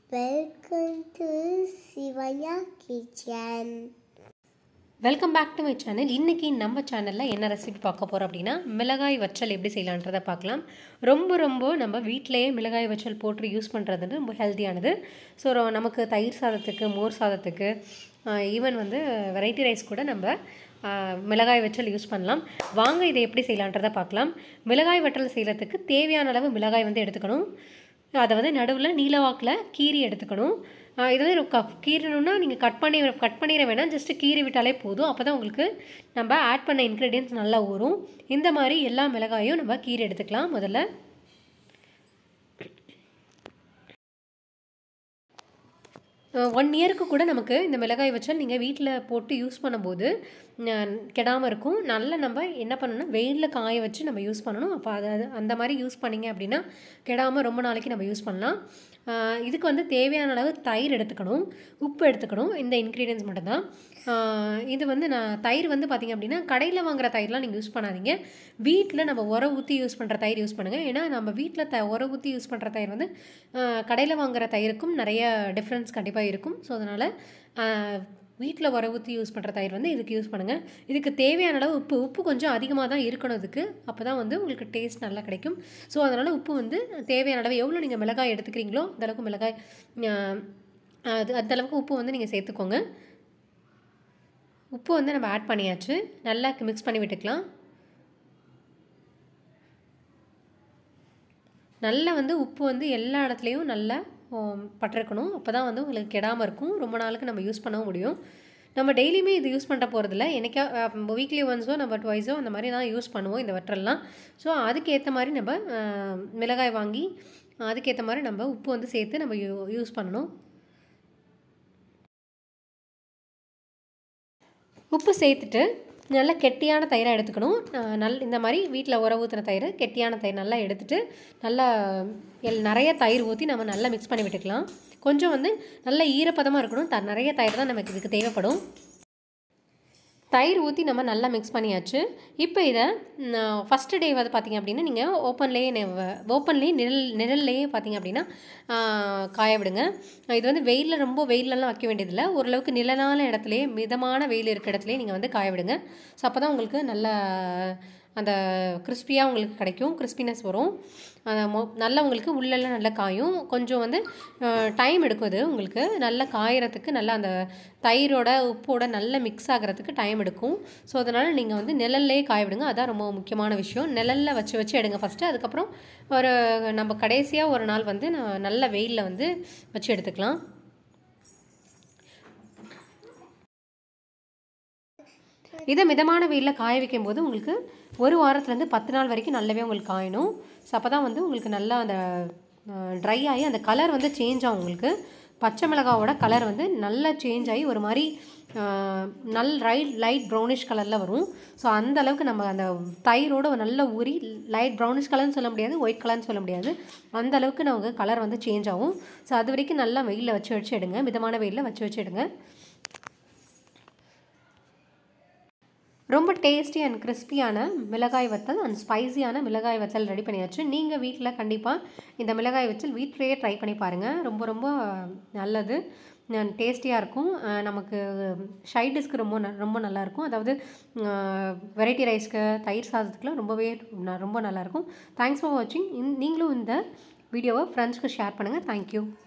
Welcome to Sivaya Kitchen. Welcome back to my channel இன்றைக்கி நம்ம சேனலில் என்ன ரெசிபி பார்க்க போகிறோம் அப்படின்னா மிளகாய் வற்றல் எப்படி செய்யலான்றதை பார்க்கலாம் ரொம்ப ரொம்ப நம்ம வீட்டிலேயே மிளகாய் வற்றல் போட்டு யூஸ் பண்ணுறது ரொம்ப ஹெல்த்தியானது ஸோ நமக்கு தயிர் சாதத்துக்கு மோர் சாதத்துக்கு ஈவன் வந்து வெரைட்டி ரைஸ் கூட நம்ம ஆஹ், மிளகாய் வற்றல் யூஸ் பண்ணலாம் வாங்க இதை எப்படி செய்யலான்றதை பார்க்கலாம் மிளகாய் வற்றல் செய்கிறதுக்கு தேவையான அளவு மிளகாய் வந்து எடுத்துக்கணும் அதை வந்து நடுவில் நீலவாக்கில் கீரி எடுத்துக்கணும் ஆஹ் இது வந்து க கீறணும்னா நீங்கள் கட் பண்ணி கட் பண்ணிட வேணாம் ஜஸ்ட்டு கீறி விட்டாலே போதும் அப்போ தான் உங்களுக்கு நம்ம ஆட் பண்ண இன்க்ரீடியன்ஸ் நல்லா ஊறும் இந்த மாதிரி எல்லா மிளகாயும் நம்ம கீரி எடுத்துக்கலாம் முதல்ல ஒன் இயருக்கு கூட நமக்கு இந்த மிளகாய் வச்சால் நீங்கள் வீட்டில் போட்டு யூஸ் பண்ணும்போது அஹ், கெடாமல் இருக்கும் நல்லா நம்ம என்ன பண்ணணும்னா வெயிலில் காய வச்சு நம்ம யூஸ் பண்ணணும் அப்போ அது அது- அந்த மாதிரி யூஸ் பண்ணிங்க அப்படின்னா கெடாமல் ரொம்ப நாளைக்கு நம்ம யூஸ் பண்ணலாம் அஹ், இதுக்கு வந்து தேவையான அளவு தயிர் எடுத்துக்கணும் உப்பு எடுத்துக்கணும் இந்த இன்க்ரீடியன்ஸ் மட்டும்தான் அஹ், இது வந்து நான் தயிர் வந்து பார்த்திங்க அப்படின்னா கடையில் வாங்குற தயிர்லாம் நீங்கள் யூஸ் பண்ணாதீங்க வீட்டில் நம்ம உர ஊற்றி யூஸ் பண்ணுற தயிர் யூஸ் பண்ணுங்கள் ஏன்னா நம்ம வீட்டில் த உர ஊற்றி யூஸ் பண்ணுற தயிர் வந்து கடையில் வாங்குற தயிருக்கும் நிறைய டிஃப்ரென்ஸ் கண்டிப்பாக இருக்கும் ஸோ அதனால் வீட்டில் உர ஊற்றி யூஸ் பண்ணுற தயிர் வந்து இதுக்கு யூஸ் பண்ணுங்கள் இதுக்கு தேவையான அளவு உப்பு உப்பு கொஞ்சம் அதிகமாக தான் இருக்கணும் இதுக்கு அப்போ தான் வந்து உங்களுக்கு டேஸ்ட் நல்லா கிடைக்கும் ஸோ அதனால் உப்பு வந்து தேவையான அளவு எவ்வளோ நீங்கள் மிளகாய் எடுத்துக்கிறீங்களோ அந்தளவுக்கு மிளகாய் அஹ், அது அந்தளவுக்கு உப்பு வந்து நீங்கள் சேர்த்துக்கோங்க உப்பு வந்து நம்ம ஆட் பண்ணியாச்சு நல்லா மிக்ஸ் பண்ணி விட்டுக்கலாம் நல்லா வந்து உப்பு வந்து எல்லா இடத்துலையும் நல்லா ஆம், பட்டிருக்கணும் அப்போ தான் வந்து உங்களுக்கு கெடாமல் இருக்கும் ரொம்ப நாளுக்கு நம்ம யூஸ் பண்ணவும் முடியும் நம்ம டெய்லியுமே இது யூஸ் பண்ணுற போகிறதில்ல என்னைக்கா வீக்லி ஒன்ஸோ நம்ம டுவைஸோ அந்த மாதிரி தான் யூஸ் பண்ணுவோம் இந்த வற்றல்லாம் ஸோ அதுக்கேற்ற மாதிரி நம்ம ஆ, மிளகாய் வாங்கி அதுக்கேற்ற மாதிரி நம்ம உப்பு வந்து சேர்த்து நம்ம யூ யூஸ் பண்ணணும் உப்பு சேர்த்துட்டு நல்லா கெட்டியான தயிராக எடுத்துக்கணும் அஹ் நல் இந்த மாதிரி வீட்டில் உர ஊற்றின தயிர் கெட்டியான தயிர் நல்லா எடுத்துட்டு நல்லா எல் நிறைய தயிர் ஊற்றி நம்ம நல்லா மிக்ஸ் பண்ணி விட்டுக்கலாம் கொஞ்சம் வந்து நல்ல ஈரப்பதமாக இருக்கணும் த நிறைய தயிர் தான் நமக்கு இதுக்கு தேவைப்படும் தயிர் ஊற்றி நம்ம நல்லா மிக்ஸ் பண்ணியாச்சு இப்போ இதை ஃபஸ்ட்டு டே வந்து பார்த்திங்க அப்படின்னா நீங்கள் ஓப்பன்லேயே ஓப்பன்லேயே நிழல் நிழல்லையே பார்த்தீங்க அப்படின்னா ஆ, காய விடுங்க இது வந்து வெயிலில் ரொம்ப வெயிலெல்லாம் வைக்க வேண்டியதில்லை ஓரளவுக்கு நிழலான இடத்துலையே மிதமான வெயில் இருக்க இடத்துலையே நீங்கள் வந்து காய விடுங்க ஸோ அப்போ தான் உங்களுக்கு நல்ல அந்த கிறிஸ்பியாக உங்களுக்கு கிடைக்கும் கிறிஸ்பினஸ் வரும் அந்த மொ- நல்லா உங்களுக்கு உள்ளெல்லாம் நல்லா காயும் கொஞ்சம் வந்து டைம் எடுக்கும் இது உங்களுக்கு நல்லா காயறதுக்கு நல்லா அந்த தயிரோட உப்போட நல்லா மிக்ஸ் ஆகிறதுக்கு டைம் எடுக்கும் ஸோ அதனால் நீங்கள் வந்து நிழல்லே காய விடுங்க அதான் ரொம்ப முக்கியமான விஷயம் நிழலில் வச்சு வச்சு எடுங்க ஃபஸ்ட்டு அதுக்கப்புறம் ஒரு நம்ம கடைசியாக ஒரு நாள் வந்து நான் நல்ல வெயிலில் வந்து வச்சு எடுத்துக்கலாம் இதை மிதமான வெயிலில் காய வைக்கும் போது உங்களுக்கு ஒரு வாரத்துலேருந்து பத்து நாள் வரைக்கும் நல்லாவே உங்களுக்கு காயணும் ஸோ அப்போ தான் வந்து உங்களுக்கு நல்லா அந்த ட்ரை ஆகி அந்த கலர் வந்து சேஞ்ச் ஆகும் உங்களுக்கு பச்சை மிளகாவோட கலர் வந்து நல்லா சேஞ்ச் ஆகி ஒரு மாதிரி அஹ், நல் ரைட் லைட் ப்ரௌனிஷ் கலரில் வரும் ஸோ அந்த அளவுக்கு நம்ம அந்த தயிரோட நல்லா ஊறி லைட் ப்ரௌனிஷ் கலர்னு சொல்ல முடியாது ஒயிட் கலர்னு சொல்ல முடியாது அந்த அளவுக்கு நமக்கு கலர் வந்து சேஞ்ச் ஆகும் ஸோ அது வரைக்கும் நல்லா வெயிலில் வச்சு வச்சு எடுங்க மிதமான வெயிலில் வச்சு வச்சு எடுங்க ரொம்ப டேஸ்டி அண்ட் கிறிஸ்பியான மிளகாய் வத்தல் அண்ட் ஸ்பைசியான மிளகாய் வத்தல் ரெடி பண்ணியாச்சு நீங்கள் வீட்டில் கண்டிப்பாக இந்த மிளகாய் வத்தல் வீட்டிலேயே ட்ரை பண்ணி பாருங்கள் ரொம்ப ரொம்ப நல்லது டேஸ்டியாக இருக்கும் அஹ் நமக்கு ஷை டிஷ்க்கு ரொம்ப ந- ரொம்ப நல்லாயிருக்கும் அதாவது வெரைட்டி ரைஸ்க்கு தயிர் சாதத்துக்குலாம் ரொம்பவே ந- ரொம்ப நல்லாயிருக்கும் தேங்க்ஸ் ஃபார் வாட்சிங் நீங்களும் இந்த வீடியோவை ஃப்ரெண்ட்ஸ்க்கு ஷேர் பண்ணுங்கள் தேங்க்யூ